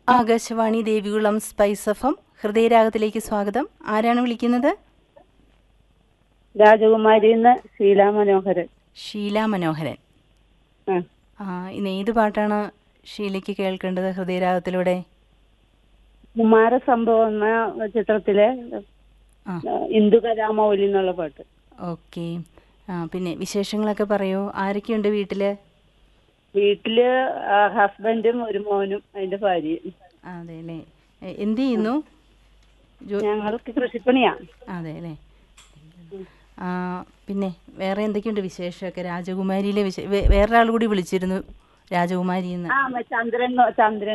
Akashvani Devikulam spice F M ഹൃദയരാഗത്തിലേക്ക് സ്വാഗതം ആരാണ് വിളിക്കുന്നത് രാജകുമാരി എന്ന് ശീല മനോഹരൻ ഷീല മനോഹരൻ ആ ആ ഇന്ന് ഏത് പാട്ടാണ് ഷീലയ്ക്ക് കേൾക്കേണ്ടത് ഹൃദയരാഗത്തിലൂടെ കുമാരസംഭവം എന്ന ചിത്രത്തിലെ ആ ഇന്ദു കലാമൗലി എന്നുള്ള പാട്ട് ഓക്കെ ആ പിന്നെ വിശേഷങ്ങളൊക്കെ പറയൂ ആരൊക്കെയുണ്ട് വീട്ടില് വീട്ടില് ആ, ഹസ്ബൻഡും ഒരു മോനും അതിന്റെ ഭാര്യയും അതെ അല്ലേ എ- എന്ത് ചെയ്യുന്നു ജോ ഞങ്ങൾക്ക് കൃഷിപ്പണിയാ അതെ അല്ലേ ആ പിന്നെ വേറെ എന്തൊക്കെയുണ്ട് വിശേഷമൊക്കെ രാജകുമാരിയിലെ വിശേ വേ- വേറൊരാൾ കൂടി വിളിച്ചിരുന്നു രാജകുമാരി എന്ന് ആ ചന്ദ്രൻ ചന്ദ്രൻ